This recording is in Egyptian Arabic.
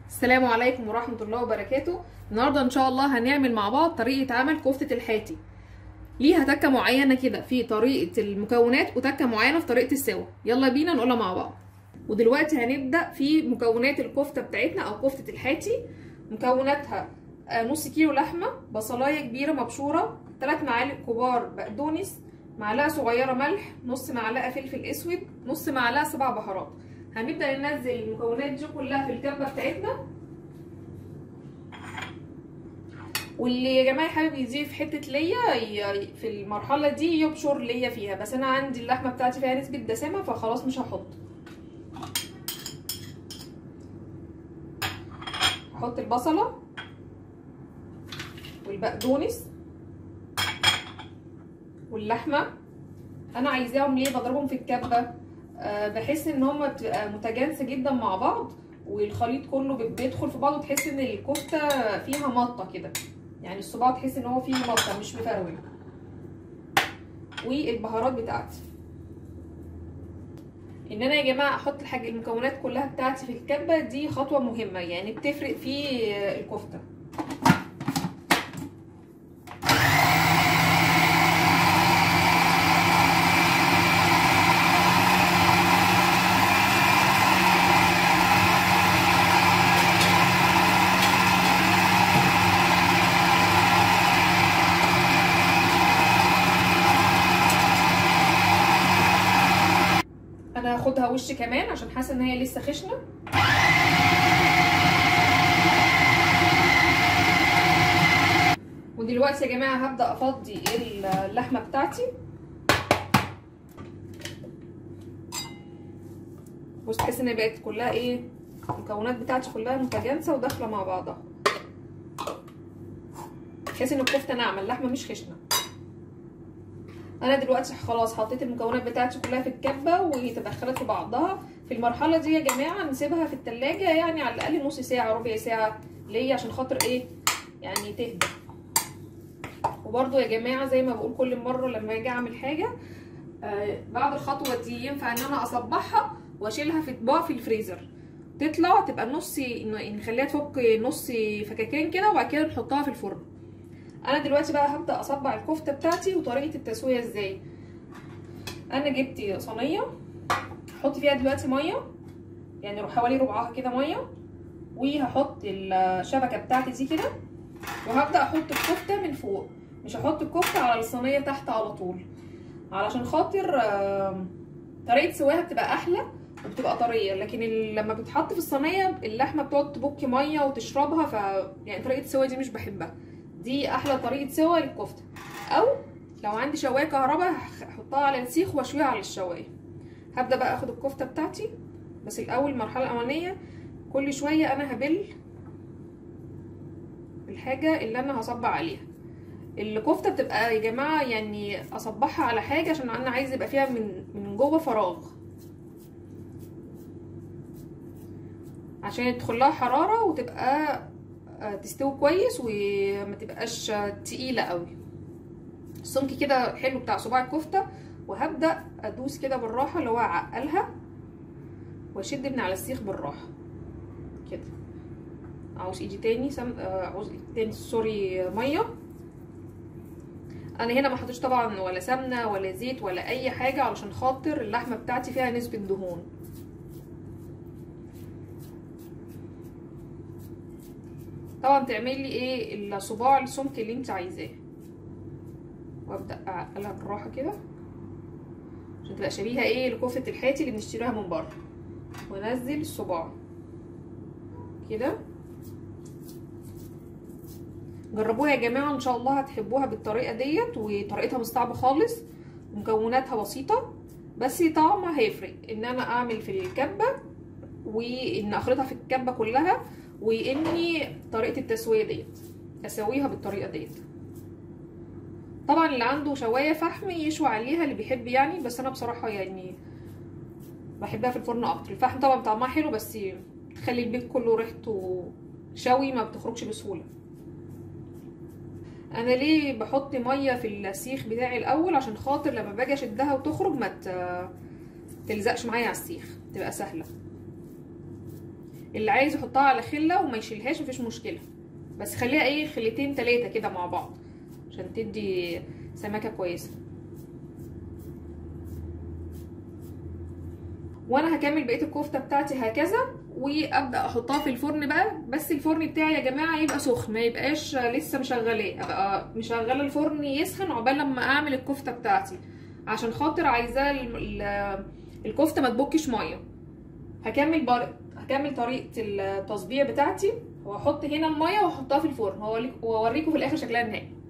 السلام عليكم ورحمة الله وبركاته النهاردة ان شاء الله هنعمل مع بعض طريقة عمل كفتة الحاتي ليها تكة معينة كده في طريقة المكونات وتكة معينة في طريقة السوا يلا بينا نقولها مع بعض ودلوقتي هنبدأ في مكونات الكفتة بتاعتنا او كفتة الحاتي مكوناتها نص كيلو لحمة بصلاية كبيرة مبشورة 3 معالق كبار بقدونس معلقة صغيرة ملح نص معلقة فلفل اسود نص معلقة سبع بهارات هنبدأ ننزل المكونات دي كلها في الكبة بتاعتنا واللي يا جماعه حابب يضيف حته ليا في المرحله دي يبشر ليا فيها بس انا عندي اللحمه بتاعتي فيها نسبه دسامه فخلاص مش هحط هحط البصله والبقدونس واللحمه انا عايزاهم ليه بضربهم في الكبه أه بحس ان هما بتبقى متجانسه جدا مع بعض والخليط كله بيدخل في بعض وتحس ان الكفته فيها مطه كده يعني الصباع تحس ان هو فيه مطه مش مفرول والبهارات بتاعتي ان انا يا جماعه احط الحاجه المكونات كلها بتاعتي في الكبه دي خطوه مهمه يعني بتفرق في الكفته انا هاخدها وش كمان عشان حاسه ان هي لسه خشنه ودلوقتي يا جماعه هبدا افضي اللحمه بتاعتي بص تحس ان بقت كلها ايه المكونات بتاعتي كلها متجانسه وداخله مع بعضها تحس ان الكفته ناعمه اللحمه مش خشنه انا دلوقتي خلاص حطيت المكونات بتاعتي كلها في الكبه وهي تدخلت في بعضها في المرحله دي يا جماعه نسيبها في التلاجة يعني على الاقل نص ساعه ربع ساعه ليه عشان خاطر ايه يعني تهدى وبرده يا جماعه زي ما بقول كل مره لما اجي اعمل حاجه آه بعد الخطوه دي ينفع ان انا اصبحها واشيلها في اطباق في الفريزر تطلع تبقى نص نخليها تفك نص فكاكين كده وبعد كده نحطها في الفرن انا دلوقتي بقى هبدا اصبع الكفته بتاعتي وطريقه التسويه ازاي انا جبت صينيه هحط فيها دلوقتي ميه يعني حوالي ربعها كده ميه وهحط الشبكه بتاعتي دي كده وهبدا احط الكفته من فوق مش هحط الكفته على الصينيه تحت على طول علشان خاطر طريقه سواها بتبقى احلى وبتبقى طريه لكن لما بتحط في الصينيه اللحمه بتقعد تبك ميه وتشربها ف يعني طريقه السوا دي مش بحبها دي احلى طريقه سوا للكفته او لو عندي شوايه كهرباء هحطها على السيخ واشويها على الشوايه هبدا بقى اخد الكفته بتاعتي بس الاول المرحله الاولانيه كل شويه انا هبل الحاجه اللي انا هصبع عليها الكفته بتبقى يا جماعه يعني اصبعها على حاجه عشان انا عايز يبقى فيها من من جوه فراغ عشان يدخل لها حراره وتبقى تستوي كويس وما تبقاش تقيله قوي السمك كده حلو بتاع صباع الكفته وهبدا ادوس كده بالراحه اللي هو اعقلها واشد من على السيخ بالراحه كده عاوز ايدي تاني سم... عاوز ايدي تاني سوري ميه انا هنا ما حطيتش طبعا ولا سمنه ولا زيت ولا اي حاجه علشان خاطر اللحمه بتاعتي فيها نسبه دهون طبعا تعملي ايه الصباع السمك اللي انت عايزاه وابدا اعقلها بالراحه كده عشان تبقى شبيهه ايه لكفته الحاتي اللي بنشتريها من بره وانزل الصباع كده جربوها يا جماعه ان شاء الله هتحبوها بالطريقه ديت وطريقتها مش صعبه خالص ومكوناتها بسيطه بس طعمها هيفرق ان انا اعمل في الكبه وان اخلطها في الكبه كلها واني طريقه التسويه ديت اسويها بالطريقه ديت طبعا اللي عنده شوايه فحم يشوي عليها اللي بيحب يعني بس انا بصراحه يعني بحبها في الفرن اكتر الفحم طبعا طعمها حلو بس تخلي البيت كله ريحته شوي ما بتخرجش بسهوله انا ليه بحط ميه في السيخ بتاعي الاول عشان خاطر لما باجي اشدها وتخرج ما تلزقش معايا على السيخ تبقى سهله اللي عايز يحطها على خله وما يشيلهاش مفيش مشكله بس خليها ايه خليتين تلاتة كده مع بعض عشان تدي سمكه كويسه وانا هكمل بقيه الكفته بتاعتي هكذا وابدا احطها في الفرن بقى بس الفرن بتاعي يا جماعه يبقى سخن ما يبقاش لسه مشغلاه ابقى مشغله الفرن يسخن عقبال لما اعمل الكفته بتاعتي عشان خاطر عايزاه ال- ال- الكفته ما تبكش ميه هكمل بر... هكمل طريقه التصبيع بتاعتي وهحط هنا الميه واحطها في الفرن وأوريك- واوريكم في الاخر شكلها النهائي